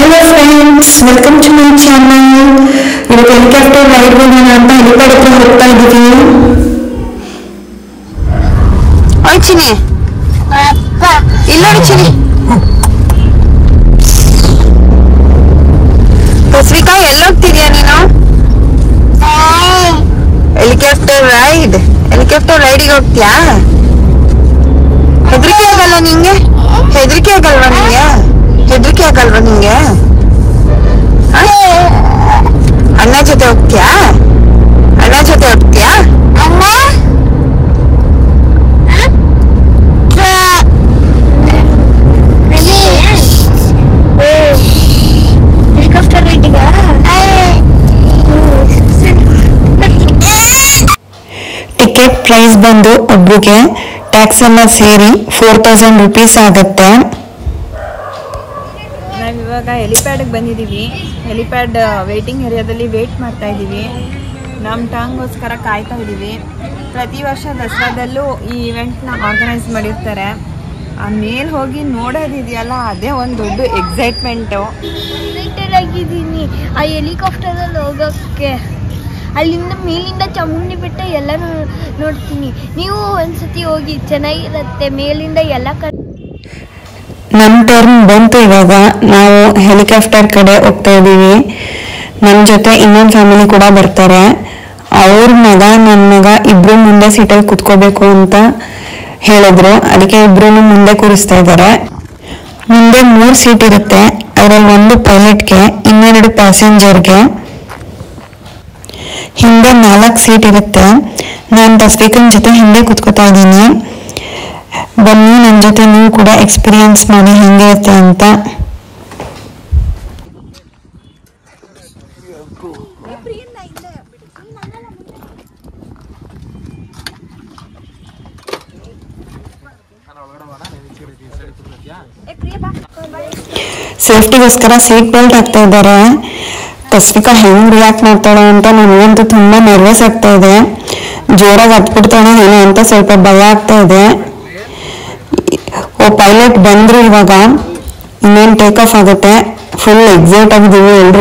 Hello friends welcome to my channel ಇವತ್ತು helicopter ride ಹೋಗೋಣ ಅಂತ ಹೆಲಿಪ್ಯಾಡ್ ಹತ್ರ ಹೋಗ್ತಾ ಇದ್ದೀವಿ ಓಯ್ ಚಿನಿ ಇಲ್ಲ ನೋಡಿ ಚಿನಿ ಪಸ್ವಿಕಾ ಎಲ್ಲೋಗ್ತಿದ್ಯಾ ನೀನು ಹೆಲಿಕಾಪ್ಟರ್ ರೈಡ್ ಹೆಲಿಕಾಪ್ಟರ್ ರೈಡಿಗೆ ಹೋಗ್ತೀಯಾ ಹೆದರಿಕೆ ಆಗಲ್ಲ ನಿಂಗೆ ಹೆದರಿಕೆ ಆಗಲ್ವಾ ನಿಂಗೆ ಹೆದರಿಕೆ ಆಗಲ್ವಾ ನಿಂಗೆ ಆ? ಅಣ್ಣ ಜೊತೆ ಹೋಗ್ತೀಯಾ ಅಣ್ಣ ಜೊತೆ ಹೋಗ್ತೀಯಾ ಟಿಕೆಟ್ ಪ್ರೈಸ್ ಬಂದು ಒಬ್ರಿಗೆ ಟ್ಯಾಕ್ಸ್ ಎಲ್ಲ ಸೇರಿ ಫೋರ್ ತೌಸಂಡ್ ರುಪೀಸ್ ಆಗುತ್ತೆ ನಾವಿವಾಗ ಹೆಲಿಪ್ಯಾಡ್ಗೆ ಬಂದಿದ್ದೀವಿ ಹೆಲಿಪ್ಯಾಡ್ ವೇಟಿಂಗ್ ಏರಿಯಾದಲ್ಲಿ ವೇಟ್ ಮಾಡ್ತಾ ಇದ್ದೀವಿ ನಮ್ಮ ಟಾಂಗೋಸ್ಕರ ಕಾಯ್ತಾ ಇದ್ದೀವಿ ಪ್ರತಿ ವರ್ಷ ದಸರಾದಲ್ಲೂ ಈ ಇವೆಂಟ್ನ ಆರ್ಗನೈಸ್ ಮಾಡಿರ್ತಾರೆ ಆ ಮೇಲೆ ಹೋಗಿ ನೋಡೋದಿದೆಯಲ್ಲ ಅದೇ ಒಂದು ದೊಡ್ಡ ಎಕ್ಸೈಟ್ಮೆಂಟು ಎಕ್ಸೈಟೆಡ್ ಆಗಿದ್ದೀನಿ ಆ ಹೆಲಿಕಾಪ್ಟರಲ್ಲಿ ಹೋಗೋಕ್ಕೆ ಅಲ್ಲಿಂದ ಮೇಲಿಂದ ಚಾಮುಂಡಿ ಬೆಟ್ಟ ಎಲ್ಲ ನೋಡ್ತೀನಿ ನೀವು ಒಂದ್ಸತಿ ಹೋಗಿ ಚೆನ್ನಾಗಿರುತ್ತೆ ಮೇಲಿಂದ ಎಲ್ಲ ಕಡೆ ನಮ್ಮ ಟರ್ನ್ ಬಂತು ಇವಾಗ ನಾವು ಹೆಲಿಕಾಪ್ಟರ್ ಕಡೆ ಹೋಗ್ತಾ ಇದ್ದೀವಿ ನಮ್ಮ ಜೊತೆ ಇನ್ನೊಂದು ಫ್ಯಾಮಿಲಿ ಕೂಡ ಬರ್ತಾರೆ ಅವ್ರ ಮಗ ನನ್ನ ಮಗ ಇಬ್ರು ಮುಂದೆ ಸೀಟಲ್ಲಿ ಕುತ್ಕೋಬೇಕು ಅಂತ ಹೇಳಿದ್ರು ಅದಕ್ಕೆ ಇಬ್ರು ಮುಂದೆ ಕೂರಿಸ್ತಾ ಇದ್ದಾರೆ ಮುಂದೆ ಮೂರು ಸೀಟ್ ಇರುತ್ತೆ ಅದರಲ್ಲಿ ಒಂದು ಪೈಲಟ್ಗೆ ಇನ್ನೆರಡು ಪ್ಯಾಸೆಂಜರ್ಗೆ ಹಿಂದೆ ನಾಲ್ಕು ಸೀಟ್ ಇರುತ್ತೆ ನಾನು ತಸ್ಬೀಕನ್ ಜೊತೆ ಹಿಂದೆ ಕುತ್ಕೋತಾ ಇದ್ದೀನಿ ಬನ್ನಿ ನನ್ನ ಜೊತೆ ನೀವು ಕೂಡ ಎಕ್ಸ್ಪೀರಿಯನ್ಸ್ ಮಾಡಿ ಹೆಂಗಿರುತ್ತೆ ಅಂತ ಸೇಫ್ಟಿಗೋಸ್ಕರ ಸೀಟ್ ಬೆಲ್ಟ್ ಹಾಕ್ತಾ ಇದ್ದಾರೆ ತಸ್ವಿಕಾ ಹೆಂಗ್ ರಿಯಾಕ್ಟ್ ಮಾಡ್ತಾಳೆ ಅಂತ ನನಗಂತೂ ತುಂಬಾ ನರ್ವಸ್ ಆಗ್ತಾ ಇದೆ ಜೋರಾಗಿ ಹತ್ಬಿಡ್ತಾಳೆ ಏನೋ ಅಂತ ಸ್ವಲ್ಪ ಭಯ ಆಗ್ತಾ ಇದೆ ಓ ಪೈಲಟ್ ಬಂದ್ರು ಇವಾಗ ಇನ್ನೇನು ಟೇಕ್ ಆಫ್ ಆಗುತ್ತೆ ಫುಲ್ ಎಕ್ಸೈಟ್ ಆಗಿದ್ದೀವಿ ಎಲ್ರೂ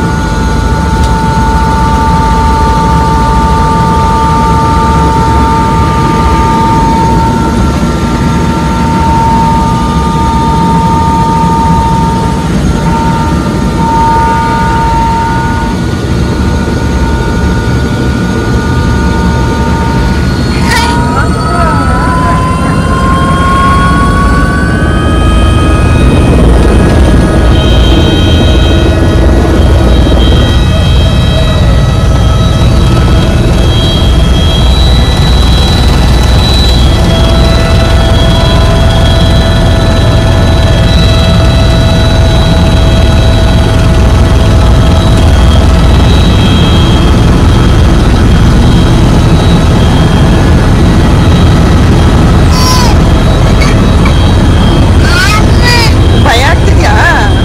ಭಯ ಆಗ್ತಿದ್ಯಾ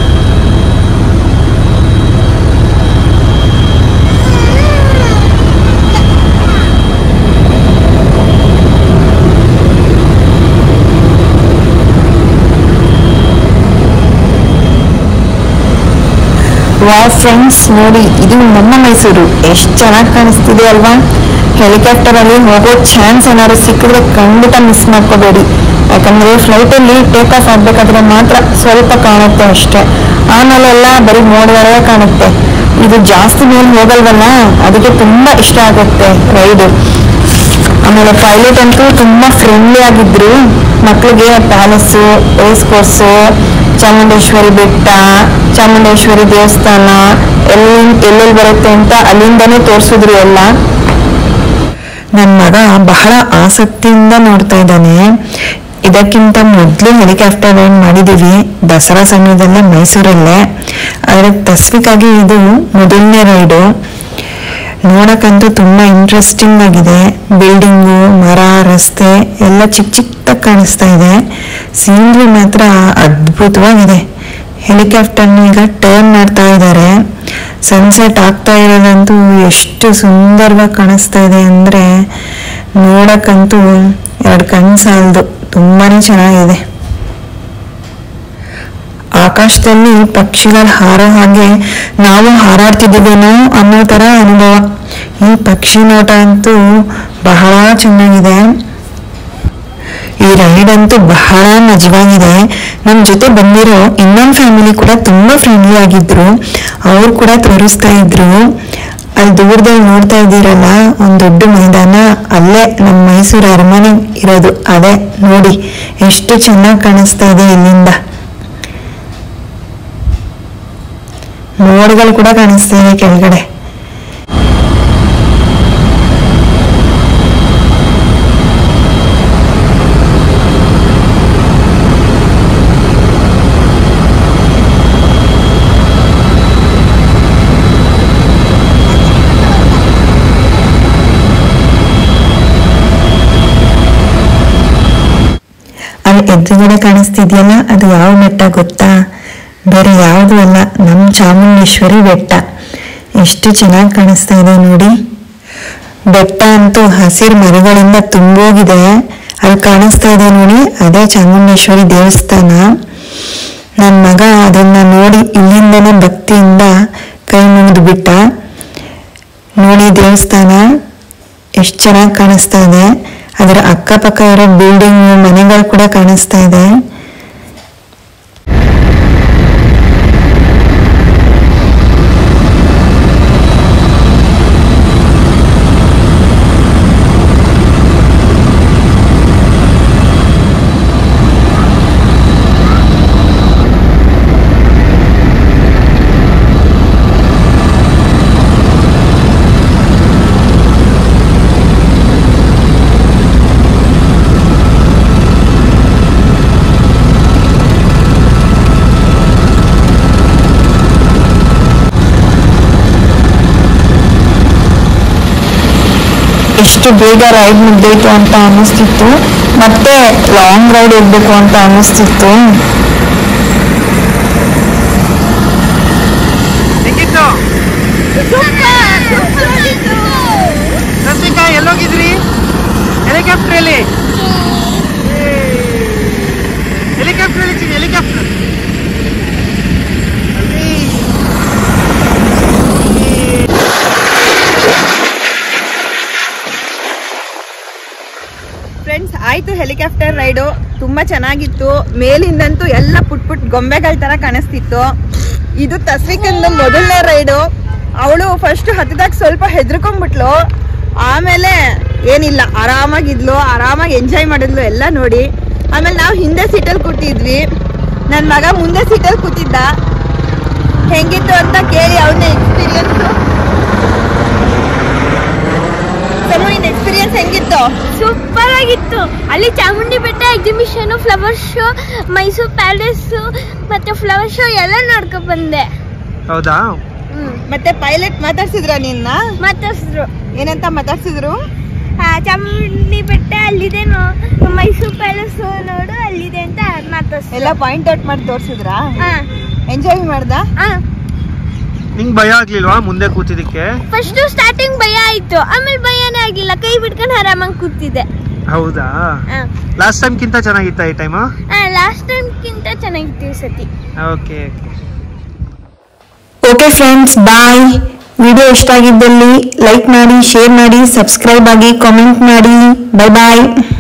ವಾವ್ ಫ್ರೆಂಡ್ಸ್ ನೋಡಿ ಇದು ನಮ್ಮ ಮೈಸೂರು ಎಷ್ಟು ಚೆನ್ನಾಗಿ ಕಾಣಿಸ್ತಿದೆ ಅಲ್ವಾ ಹೆಲಿಕಾಪ್ಟರ್ ಅಲ್ಲಿ ಹೋಗೋ ಚಾನ್ಸ್ ಏನಾದ್ರು ಸಿಕ್ಕಿದ್ರೆ ಖಂಡಿತ ಮಿಸ್ ಮಾಡ್ಕೋಬೇಡಿ ಯಾಕಂದ್ರೆ ಫ್ಲೈಟ್ ಅಲ್ಲಿ ಟೇಕ್ ಆಫ್ ಆಗ್ಬೇಕಾದ್ರೆ ಮಾತ್ರ ಸ್ವಲ್ಪ ಕಾಣುತ್ತೆ ಅಷ್ಟೇ ಆಮೇಲೆಲ್ಲ ಬರೀ ಮೋಡಗಳೇ ಕಾಣುತ್ತೆ ಇದು ಜಾಸ್ತಿ ಮೇಲೆ ಹೋಗಲ್ವಲ್ಲ ಅದಕ್ಕೆ ತುಂಬಾ ಇಷ್ಟ ಆಗುತ್ತೆ ರೈಡು ಆಮೇಲೆ ಪೈಲಟ್ ಅಂತೂ ತುಂಬಾ ಫ್ರೆಂಡ್ಲಿ ಆಗಿದ್ರು ಮಕ್ಕಳಿಗೆ ಪ್ಯಾಲೇಸು ರೇಸ್ ಕೋರ್ಸು ಚಾಮುಂಡೇಶ್ವರಿ ಬೆಟ್ಟ ಚಾಮುಂಡೇಶ್ವರಿ ದೇವಸ್ಥಾನ ಎಲ್ಲಿ ಎಲ್ಲೆಲ್ಲಿ ಬರುತ್ತೆ ಅಂತ ಅಲ್ಲಿಂದನೇ ತೋರಿಸಿದ್ರು ಎಲ್ಲ ನನ್ನ ಮಗ ಬಹಳ ಆಸಕ್ತಿಯಿಂದ ನೋಡ್ತಾ ಇದ್ದಾನೆ ಇದಕ್ಕಿಂತ ಮೊದಲು ಹೆಲಿಕಾಪ್ಟರ್ ರೈಡ್ ಮಾಡಿದ್ದೀವಿ ದಸರಾ ಸಮಯದಲ್ಲೇ ಮೈಸೂರಲ್ಲೇ ಆದರೆ ತಸ್ವಿಕಾಗಿ ಇದು ಮೊದಲನೇ ರೈಡು ನೋಡಕ್ಕಂತೂ ತುಂಬಾ ಇಂಟ್ರೆಸ್ಟಿಂಗ್ ಆಗಿದೆ ಬಿಲ್ಡಿಂಗು ಮರ ರಸ್ತೆ ಎಲ್ಲ ಚಿಕ್ಕ ಚಿಕ್ಕದಾಗಿ ಕಾಣಿಸ್ತಾ ಇದೆ ಸೀನ್ರಿ ಮಾತ್ರ ಅದ್ಭುತವಾಗಿದೆ ಹೆಲಿಕಾಪ್ಟರ್ನ ಈಗ ಟರ್ನ್ ಮಾಡ್ತಾ ಇದ್ದಾರೆ ಸನ್ಸೆಟ್ ಆಗ್ತಾ ಇರೋದಂತೂ ಎಷ್ಟು ಸುಂದರವಾಗಿ ಕಾಣಿಸ್ತಾ ಇದೆ ಅಂದ್ರೆ ನೋಡಕ್ಕಂತೂ ಎರಡು ಕಣ್ಣು ಸಾಲದು ತುಂಬಾನೇ ಚೆನ್ನಾಗಿದೆ ಆಕಾಶದಲ್ಲಿ ಪಕ್ಷಿಗಳು ಹಾರೋ ಹಾಗೆ ನಾವು ಹಾರಾಡ್ತಿದ್ದೀವೇನೋ ಅನ್ನೋ ತರ ಅನುಭವ ಈ ಪಕ್ಷಿ ನೋಟ ಅಂತೂ ಬಹಳ ಚೆನ್ನಾಗಿದೆ ಈ ರೈಡ್ ಅಂತೂ ಬಹಳ ಮಜವಾಗಿದೆ ನಮ್ಮ ಜೊತೆ ಬಂದಿರೋ ಇನ್ನೊಂದು ಫ್ಯಾಮಿಲಿ ಕೂಡ ತುಂಬಾ ಫ್ರೆಂಡ್ಲಿ ಆಗಿದ್ರು ಅವ್ರು ಕೂಡ ತೋರಿಸ್ತಾ ಇದ್ರು ಅಲ್ಲಿ ದೂರದಲ್ಲಿ ನೋಡ್ತಾ ಇದ್ದೀರಲ್ಲ ಒಂದು ದೊಡ್ಡ ಮೈದಾನ ಅಲ್ಲೇ ನಮ್ಮ ಮೈಸೂರು ಅರಮನೆ ಇರೋದು ಅದೇ ನೋಡಿ ಎಷ್ಟು ಚೆನ್ನಾಗಿ ಕಾಣಿಸ್ತಾ ಇದೆ ಇಲ್ಲಿಂದ ಮೋಡ್ಗಳು ಕೂಡ ಕಾಣಿಸ್ತಾ ಇದೆ ಕೆಳಗಡೆ ಅಲ್ಲಿ ಎದುರುಗಡೆ ಕಾಣಿಸ್ತಿದ್ಯಲ್ಲ ಅದು ಯಾವ ಬೆಟ್ಟ ಗೊತ್ತಾ ಬೇರೆ ಯಾವುದು ಅಲ್ಲ ನಮ್ಮ ಚಾಮುಂಡೇಶ್ವರಿ ಬೆಟ್ಟ ಎಷ್ಟು ಚೆನ್ನಾಗಿ ಕಾಣಿಸ್ತಾ ಇದೆ ನೋಡಿ ಬೆಟ್ಟ ಅಂತೂ ಹಸಿರು ಮರಗಳಿಂದ ತುಂಬೋಗಿದೆ ಅಲ್ಲಿ ಕಾಣಿಸ್ತಾ ಇದೆ ನೋಡಿ ಅದೇ ಚಾಮುಂಡೇಶ್ವರಿ ದೇವಸ್ಥಾನ ನನ್ನ ಮಗ ಅದನ್ನ ನೋಡಿ ಇಲ್ಲಿಂದನೇ ಭಕ್ತಿಯಿಂದ ಕೈ ಮುಗಿದು ಬಿಟ್ಟ ನೋಡಿ ದೇವಸ್ಥಾನ ಎಷ್ಟು ಚೆನ್ನಾಗಿ ಕಾಣಿಸ್ತಾ ಇದೆ ಅದರ ಅಕ್ಕಪಕ್ಕ ಇರೋ ಬಿಲ್ಡಿಂಗ್ ಮನೆಗಳು ಕೂಡ ಕಾಣಿಸ್ತಾ ಇದೆ ಎಷ್ಟು ಬೇಗ ರೈಡ್ ಮುಗ್ದೋಯ್ತು ಅಂತ ಅನ್ನಿಸ್ತಿತ್ತು ಮತ್ತೆ ಲಾಂಗ್ ರೈಡ್ ಹೋಗ್ಬೇಕು ಅಂತ ಅನ್ನಿಸ್ತಿತ್ತು ಹೆಂಗಿತ್ತು ರಸಿಕಾ ಎಲ್ಲೋಗಿದ್ರಿ ಹೆಲಿಕಾಪ್ಟ್ರಲ್ಲಿ ಹೆಲಿಕಾಪ್ಟ್ರಲ್ಲಿ ಚಿನ್ನಿ ಹೆಲಿಕಾಪ್ಟರ್ ಫ್ರೆಂಡ್ಸ್ ಆಯ್ತು ಹೆಲಿಕಾಪ್ಟರ್ ರೈಡು ತುಂಬಾ ಚೆನ್ನಾಗಿತ್ತು ಮೇಲಿಂದಂತೂ ಎಲ್ಲ ಪುಟ್ ಪುಟ್ ಗೊಂಬೆಗಳ ತರ ಕಾಣಿಸ್ತಿತ್ತು ಇದು ತಸ್ವಿಕಂದು ಮೊದಲನೇ ರೈಡು ಅವಳು ಫಸ್ಟ್ ಹತ್ತದಾಗ ಸ್ವಲ್ಪ ಹೆದರ್ಕೊಂಡ್ಬಿಟ್ಲು ಆಮೇಲೆ ಏನಿಲ್ಲ ಆರಾಮಾಗಿದ್ಲು ಆರಾಮಾಗಿ ಎಂಜಾಯ್ ಮಾಡಿದ್ಲು ಎಲ್ಲ ನೋಡಿ ಆಮೇಲೆ ನಾವು ಹಿಂದೆ ಸೀಟಲ್ಲಿ ಕೂತಿದ್ವಿ ನನ್ನ ಮಗ ಮುಂದೆ ಸೀಟಲ್ಲಿ ಕೂತಿದ್ದ ಹೆಂಗಿತ್ತು ಅಂತ ಕೇಳಿ ಅವನ ಎಕ್ಸ್ಪೀರಿಯನ್ಸು ನಿನ್ನ ಎಕ್ಸ್ಪೀರಿಯನ್ಸ್ ಹೆಂಗಿತ್ತು ಸೂಪರ್ ಆಗಿತ್ತು ಅಲ್ಲಿ ಚಾಮುಂಡಿ ಬೆಟ್ಟ exhibition flower show Mysuru palace ಮತ್ತೆ ಫ್ಲವರ್ ಶೋ ಎಲ್ಲ ನೋಡ್ಕೊ ಬಂದೆ ಹೌದಾ ಮತ್ತೆ ಪೈಲಟ್ ಮಾತಾಡ್ಸಿದ್ರ ನಿನ್ನ ಮಾತಾಡ್ಸಿದ್ರು ಏನಂತ ಮಾತಾಡ್ಸಿದ್ರು ಆ, ಚಾಮುಂಡಿ ಬೆಟ್ಟ ಅಲ್ಲಿದೆ ನೋ ಮೈಸೂರು ಪ್ಯಾಲೇಸ್ ನೋಡು ಅಲ್ಲಿದೆ ಅಂತ ಮಾತಾಡ್ಸಿದ್ರು ಎಲ್ಲ ಪಾಯಿಂಟ್ ಔಟ್ ಮಾಡಿ ತೋರ್ಸಿದ್ರಾ ಹಾ ಎಂಜಾಯ್ ಮಾಡ್ದ ಹಾ ನಿಂಗ್ ಭಯ ಆಗ್ಲಿಲ್ವಾ ಮುಂದೆ ಕೂತಿದ್ದಕ್ಕೆ ಫಸ್ಟ್ ಸ್ಟಾರ್ಟಿಂಗ್ ಭಯ ಆಯ್ತು ಆಮೇಲೆ ಭಯನೇ ಆಗಿಲ್ಲ ಕೈ ಬಿಟ್ಕೊಂಡು ಆರಾಮಾಗಿ ಕೂತಿದ್ದೆ ಹೌದಾ ಲಾಸ್ಟ್ ಟೈಮ್ಗಿಂತ ಚೆನ್ನಾಗಿತ್ತಾ ಈ ಟೈಮ್ ಲಾಸ್ಟ್ ಟೈಮ್ಗಿಂತ ಚೆನ್ನಾಗಿತ್ತು ಈ ಸತಿ okay okay friends bye video ಇಷ್ಟ ಆಗಿದ್ದಲ್ಲಿ ಲೈಕ್ ಮಾಡಿ ಶೇರ್ ಮಾಡಿ ಸಬ್ಸ್ಕ್ರೈಬ್ ಆಗಿ ಕಾಮೆಂಟ್ ಮಾಡಿ ಬೈ ಬಾಯ್